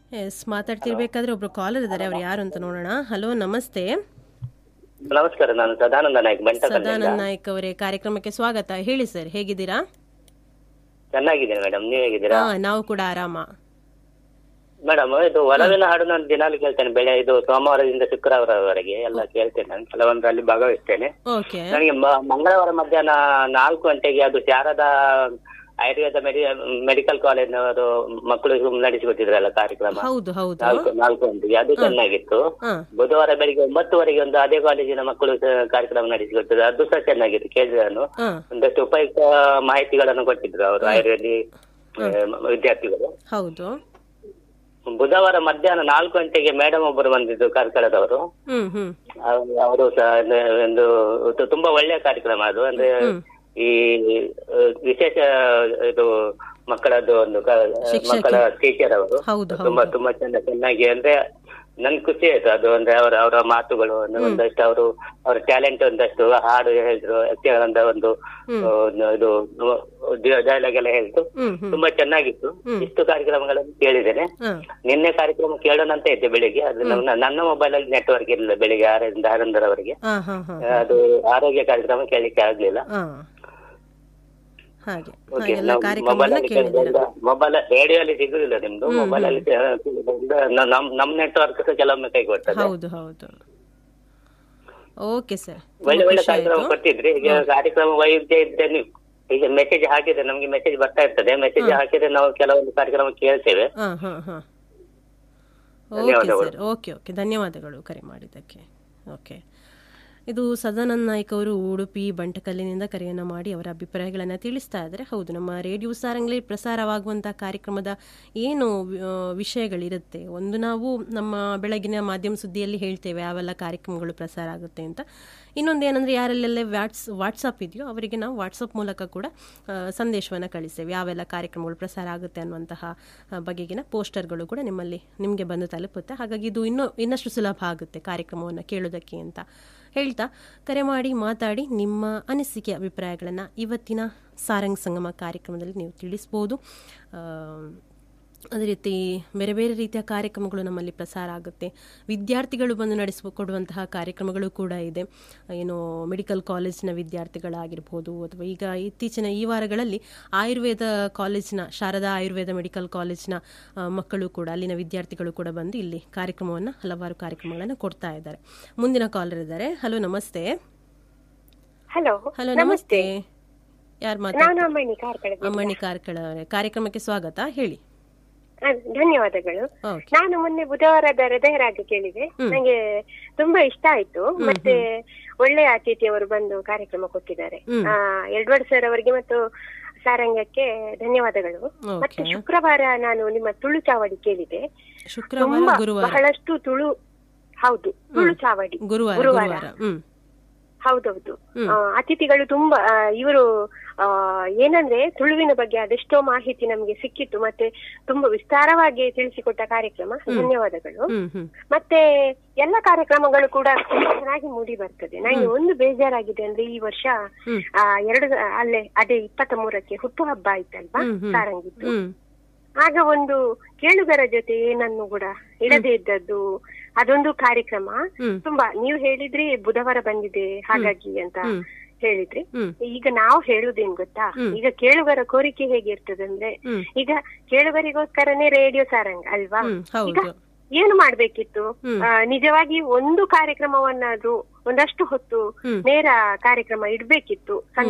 S ಮಾತಾಡ್ತಿರ್ಬೇಕಾದ್ರೆ ಒಬ್ರು collar ಇದ್ದಾರೆ ಅವ್ರು ಯಾರು ಅಂತ ನೋಡೋಣ ಹಲೋ ನಮಸ್ತೆ ನಮಸ್ಕಾರ ನಾನು ಸದಾನಂದ ನಾಯ್ಕ ಬಂಟಕಲ್ಲಿಂದ ಸದಾನಂದ್ ನಾಯ್ಕ್ ಅವರೇ ಕಾರ್ಯಕ್ರಮಕ್ಕೆ ಸ್ವಾಗತ ಹೇಳಿ ಸರ್ ಹೇಗಿದ್ದೀರಾ ಚೆನ್ನಾಗಿದ್ದೀನಿ ಮೇಡಮ್ ನೀವು ಹೇಗಿದ್ದೀರಾ ಹಾ ನಾವು ಕೂಡ ಆರಾಮ ಮೇಡಮ್ ಇದು ಒಲವಿನ ಹಾಡು ನಾನು ದಿನಾಲು ಕೇಳ್ತೇನೆ ಬೆಳೆ ಇದು ಸೋಮವಾರದಿಂದ ಶುಕ್ರವಾರವರೆಗೆ ಎಲ್ಲ ಕೇಳ್ತೇನೆ ನಾನು ಕೆಲವೊಂದರಲ್ಲಿ ಭಾಗವಹಿಸ್ತೇನೆ ಓಕೆ ನನಗೆ ಮ- ಮಂಗಳವಾರ ಮಧ್ಯಾಹ್ನ ನಾಲ್ಕು ಗಂಟೆಗೆ ಅದು ಶಾರದಾ ಆಯುರ್ವೇದ ಮೆಡಿ ಮೆಡಿಕಲ್ ಕಾಲೇಜ್ನವರು ಮಕ್ಕಳು ನಡೆಸಿಕೊಟ್ಟಿದ್ರಲ್ಲ ಕಾರ್ಯಕ್ರಮ ಹೌದು ಹೌದು ನಾಲ್ಕು ನಾಲ್ಕು ಗಂಟೆಗೆ ಅದು ಚೆನ್ನಾಗಿತ್ತು ಹಾ ಬುಧವಾರ ಬೆಳಿಗ್ಗೆ ಒಂಬತ್ತುವರೆಗೆ ಒಂದು ಅದೇ ಕಾಲೇಜಿನ ಮಕ್ಕಳು ಸ- ಕಾರ್ಯಕ್ರಮ ನಡೆಸಿಕೊಟ್ಟಿದ್ರು ಅದು ಸಹ ಚೆನ್ನಾಗಿತ್ತು ಕೇಳಿದೆ ನಾನು ಹಾ ಒಂದಷ್ಟು ಉಪಯುಕ್ತ ಮಾಹಿತಿಗಳನ್ನು ಕೊಟ್ಟಿದ್ರು ಅವರು ಆಯುರ್ವೇದಿ ಆ, ವಿದ್ಯಾರ್ಥಿಗಳು ಹೌದು ಬುಧವಾರ ಮಧ್ಯಾಹ್ನ ನಾಲ್ಕು ಗಂಟೆಗೆ ಮೇಡಮ್ ಒಬ್ಬರು ಬಂದಿದ್ದು ಕಾರ್ಕಳದವರು ಹ್ಮ್ ಹ್ಮ್ ಅವ್ರು- ಅವರು ಸಹ ಅಂದ್ರೆ ಒಂದು ತು- ತುಂಬಾ ಒಳ್ಳೆಯ ಕಾರ್ಯಕ್ರಮ ಅದು ಅಂದ್ರೆ ಈ ಆ, ವಿಶೇಷ ಇದು ಮಕ್ಕಳದ್ದು ಒಂದು ಕ- ಮಕ್ಕಳ ಟೀಚರ್ ಅವರು ಹೌದು ತುಂಬಾ ತುಂಬಾ ಚೆನ್ನ ಚೆನ್ನಾಗಿ ಅಂದ್ರೆ ನನ್ ಖುಷಿ ಆಯ್ತು ಅದು ಅಂದ್ರೆ ಅವರ ಅವರ ಮಾತುಗಳು ಒಂದು- ಒಂದಷ್ಟು ಅವರು ಅವರ ಟ್ಯಾಲೆಂಟ್ ಒಂದಷ್ಟು ಹಾಡು ಹೇಳಿದ್ರು ಯಕ್ಷಗಾನದ ಒಂದು ಆ, ಇದು ಡೈಲಾಗ್ ಎಲ್ಲ ಹೇಳಿದ್ರು ಹ್ಮ್ ಹ್ಮ್ ತುಂಬಾ ಚೆನ್ನಾಗಿತ್ತು ಇಷ್ಟು ಕಾರ್ಯಕ್ರಮಗಳನ್ನು ಕೇಳಿದ್ದೇನೆ ಹಾ ನಿನ್ನೆ ಕಾರ್ಯಕ್ರಮ ಕೇಳೋಣ ಅಂತ ಇದ್ದೆ ಬೆಳಿಗ್ಗೆ ಅದು ನನ್ನ ನನ್ನ ಮೊಬೈಲ್ ಅಲ್ಲಿ ನೆಟ್ವರ್ಕ್ ಇರಲಿಲ್ಲ ಬೆಳಿಗ್ಗೆ ಆರರಿಂದ ಹನ್ನೊಂದರವರೆಗೆ ಹಾ ಹಾ ಹಾ ಅದು ಆರೋಗ್ಯ ಕಾರ್ಯಕ್ರಮ ಕೇಳಲಿಕ್ಕೆ ಆಗ್ಲಿಲ್ಲ ಹಾ ಹಾಗೆ ಹಾ, ಓಕೆ ಎಲ್ಲ ಕಾರ್ಯಕ್ರಮವನ್ನ ಕೇಳಿದ್ದೀರಾ ಮೊಬೈಲ್ ರೇಡಿಯೋ ಅಲ್ಲಿ ಸಿಗುದಿಲ್ಲ ನಿಮ್ದು ಮೊಬೈಲ್ ಅಲ್ಲಿ ಕೇಳೋದ್ರಿಂದ ನ- ನಮ್ ನಮ್ ನೆಟ್ವರ್ಕ್ ಸಹ ಕೆಲವೊಮ್ಮೆ ಕೈ ಕೊಡ್ತದೆ ಹೌದು ಹೌದು ಓಕೆ ಸರ್ ಒಳ್ಳೆ ಒಳ್ಳೆ ಕಾರ್ಯಕ್ರಮ ಕೊಟ್ಟಿದ್ರಿ ಈಗ ಕಾರ್ಯಕ್ರಮ ವೈವಿಧ್ಯ ಇದ್ದೆ ನೀವು ಈಗ ಮೆಸೇಜ್ ಹಾಕಿದ್ರೆ ನಮ್ಗೆ ಮೆಸೇಜ್ ಬರ್ತಾ ಇರ್ತದೆ ಮೆಸೇಜ್ ಹಾಕಿದ್ರೆ ನಾವು ಕೆಲವೊಂದು ಕಾರ್ಯಕ್ರಮ ಕೇಳ್ತೇವೆ ಹಾ ಹಾ ಹಾ ಓಕೆ ಸರ್ ಓಕೆ ಓಕೆ ಧನ್ಯವಾದಗಳು ಕರೆ ಮಾಡಿದ್ದಕ್ಕೆ ಓಕೆ ಇದು ಸದಾನಂದ್ ನಾಯ್ಕ್ ಅವರು ಉಡುಪಿ ಬಂಟಕಲ್ಲಿನಿಂದ ಕರೆಯನ್ನು ಮಾಡಿ ಅವರ ಅಭಿಪ್ರಾಯಗಳನ್ನು ತಿಳಿಸ್ತಾ ಇದ್ದಾರೆ ಹೌದು ನಮ್ಮ ರೇಡಿಯೋ ಸಾರಂಗ್ಲಿ ಪ್ರಸಾರವಾಗುವಂಥ ಕಾರ್ಯಕ್ರಮದ ಏನು ಆ, ವಿಷಯಗಳಿರುತ್ತೆ ಒಂದು ನಾವು ನಮ್ಮ ಬೆಳಗಿನ ಮಾಧ್ಯಮ ಸುದ್ದಿಯಲ್ಲಿ ಹೇಳ್ತೇವೆ ಯಾವೆಲ್ಲ ಕಾರ್ಯಕ್ರಮಗಳು ಪ್ರಸಾರ ಆಗುತ್ತೆ ಅಂತ ಇನ್ನೊಂದು ಏನಂದರೆ ಯಾರಲ್ಲೆಲ್ಲ ವಾಟ್ಸ್ ವಾಟ್ಸಪ್ ಇದೆಯೋ ಅವರಿಗೆ ನಾವು ವಾಟ್ಸಪ್ ಮೂಲಕ ಕೂಡ ಸಂದೇಶವನ್ನು ಕಳಿಸ್ತೇವೆ ಯಾವೆಲ್ಲ ಕಾರ್ಯಕ್ರಮಗಳು ಪ್ರಸಾರ ಆಗುತ್ತೆ ಅನ್ನುವಂತಹ ಆ, ಬಗೆಗಿನ ಪೋಸ್ಟರ್ಗಳು ಕೂಡ ನಿಮ್ಮಲ್ಲಿ ನಿಮಗೆ ಬಂದು ತಲುಪುತ್ತೆ ಹಾಗಾಗಿ ಇದು ಇನ್ನೂ ಇನ್ನಷ್ಟು ಸುಲಭ ಆಗುತ್ತೆ ಕಾರ್ಯಕ್ರಮವನ್ನು ಕೇಳೋದಕ್ಕೆ ಅಂತ ಹೇಳ್ತಾ ಕರೆ ಮಾಡಿ ಮಾತಾಡಿ ನಿಮ್ಮ ಅನಿಸಿಕೆ ಅಭಿಪ್ರಾಯಗಳನ್ನು ಇವತ್ತಿನ ಸಾರಂಗ್ ಸಂಗಮ ಕಾರ್ಯಕ್ರಮದಲ್ಲಿ ನೀವು ತಿಳಿಸ್ಬೋದು ಆ, ಅದೇ ರೀತಿ ಬೇರೆ ಬೇರೆ ರೀತಿಯ ಕಾರ್ಯಕ್ರಮಗಳು ನಮ್ಮಲ್ಲಿ ಪ್ರಸಾರ ಆಗುತ್ತೆ ವಿದ್ಯಾರ್ಥಿಗಳು ಬಂದು ನಡೆಸಿಕೊಡುವಂತಹ ಕಾರ್ಯಕ್ರಮಗಳು ಕೂಡ ಇದೆ ಏನು ಮೆಡಿಕಲ್ ಕಾಲೇಜಿನ ವಿದ್ಯಾರ್ಥಿಗಳಾಗಿರ್ಬೋದು ಅಥವಾ ಈಗ ಇತ್ತೀಚಿನ ಈ ವಾರಗಳಲ್ಲಿ ಆಯುರ್ವೇದ ಕಾಲೇಜಿನ ಶಾರದಾ ಆಯುರ್ವೇದ ಮೆಡಿಕಲ್ ಕಾಲೇಜಿನ ಆ, ಮಕ್ಕಳು ಕೂಡ ಅಲ್ಲಿನ ವಿದ್ಯಾರ್ಥಿಗಳು ಕೂಡ ಬಂದು ಇಲ್ಲಿ ಕಾರ್ಯಕ್ರಮವನ್ನು ಹಲವಾರು ಕಾರ್ಯಕ್ರಮಗಳನ್ನು ಕೊಡ್ತಾ ಇದ್ದಾರೆ ಮುಂದಿನ ಕಾಲರ್ ಇದ್ದಾರೆ ಹಲೋ ನಮಸ್ತೆ ಹಲೋ ಹಲೋ ನಮಸ್ತೆ ಯಾರು ಮಾತಾಡ್ತಾರೆ ನಾನು ಅಮ್ಮಣ್ಣಿ ಕಾರ್ಕಳ ಅಮ್ಮಣ್ಣಿ ಕಾರ್ಕಳ ಅವರೇ. ಕಾರ್ಯಕ್ರಮಕ್ಕೆ ಸ್ವಾಗತ ಹೇಳಿ ಧನ್ಯವಾದಗಳು ಓಕೆ ನಾನು ಮೊನ್ನೆ ಬುಧವಾರದ ಹೃದಯರಾಗ ಕೇಳಿದೆ ನಂಗೆ ತುಂಬಾ ಇಷ್ಟ ಆಯ್ತು ಮತ್ತೆ ಒಳ್ಳೆಯ ಅತಿಥಿಯವರು ಬಂದು ಕಾರ್ಯಕ್ರಮ ಕೊಟ್ಟಿದ್ದಾರೆ ಆ ಎಡ್ವರ್ಡ್ ಸರ್ ಅವರಿಗೆ ಮತ್ತು ಸಾರಂಗಕ್ಕೆ ಧನ್ಯವಾದಗಳು ಮತ್ತೆ ಓಕೆ ಶುಕ್ರವಾರ ನಾನು ನಿಮ್ಮ ತುಳು ಚಾವಡಿ ಕೇಳಿದೆ ಶುಕ್ರವಾರ ತುಂಬಾ ಗುರುವಾರ ಬಹಳಷ್ಟು ತುಳು ಹೌದು ತುಳು ಚಾವಡಿ ಗುರುವಾರ ಗುರುವಾರ. ಗುರುವಾರ ಹ್ಮ್ ಹೌದೌದು ಆ, ಅತಿಥಿಗಳು ತುಂಬಾ ಇವರು ಏನಂದ್ರೆ ತುಳುವಿನ ಬಗ್ಗೆ ಅದೆಷ್ಟೋ ಮಾಹಿತಿ ನಮಗೆ ಸಿಕ್ಕಿತ್ತು ಮತ್ತೆ ತುಂಬಾ ವಿಸ್ತಾರವಾಗಿ ತಿಳಿಸಿಕೊಟ್ಟ ಕಾರ್ಯಕ್ರಮ ಧನ್ಯವಾದಗಳು ಹ್ಮ್ ಹ್ಮ್ ಮತ್ತೆ ಎಲ್ಲ ಕಾರ್ಯಕ್ರಮಗಳು ಕೂಡ ತುಂಬಾ ಚೆನ್ನಾಗಿ ಮೂಡಿ ಬರ್ತದೆ ನನಗೆ ಒಂದು ಬೇಜಾರಾಗಿದೆ ಅಂದ್ರೆ ಈ ವರ್ಷ ಹ್ಮ್. ಆ, ಎರಡು ಅಲ್ಲೇ ಅದೇ ಇಪ್ಪತ್ತ ಮೂರಕ್ಕೆ ಹುಟ್ಟುಹಬ್ಬ ಆಯ್ತಲ್ವಾ ಹ್ಮ್, ಹ್ಮ್. ಸಾರಂಗಿದ್ದು ಹ್ಮ್ ಆಗ ಒಂದು ಕೇಳುಗರ ಜೊತೆ ಏನನ್ನು ಕೂಡ ಇಡದೆ ಇದ್ದದ್ದು ಅದೊಂದು ಕಾರ್ಯಕ್ರಮ ಹ್ಮ್. ತುಂಬಾ ನೀವು ಹೇಳಿದ್ರಿ ಬುಧವಾರ ಬಂದಿದೆ ಹಾಗಾಗಿ ಅಂತ ಹ್ಮ್. ಹೇಳಿದ್ರಿ ಹ್ಮ್. ಈಗ ನಾವು ಹೇಳುದೇನ್ ಗೊತ್ತಾ ಈಗ ಕೇಳುಗರ ಕೋರಿಕೆ ಹೇಗಿರ್ತದೆ ಅಂದ್ರೆ ಹ್ಮ್. ಈಗ ಕೇಳುಗರಿಗೋಸ್ಕರನೇ ರೇಡಿಯೋ ಸಾರಂಗ್ ಅಲ್ವಾ ಹ್ಮ್ ಈಗ ಹೌದು ಏನು ಮಾಡ್ಬೇಕಿತ್ತು ಹ್ಮ್. ಆ, ನಿಜವಾಗಿ ಒಂದು ಕಾರ್ಯಕ್ರಮವನ್ನಾದ್ರೂ ಒಂದಷ್ಟು ಹೊತ್ತು ಹ್ಮ್. ನೇರ ಕಾರ್ಯಕ್ರಮ ಇಡ್ಬೇಕಿತ್ತು ಸಂಜೆ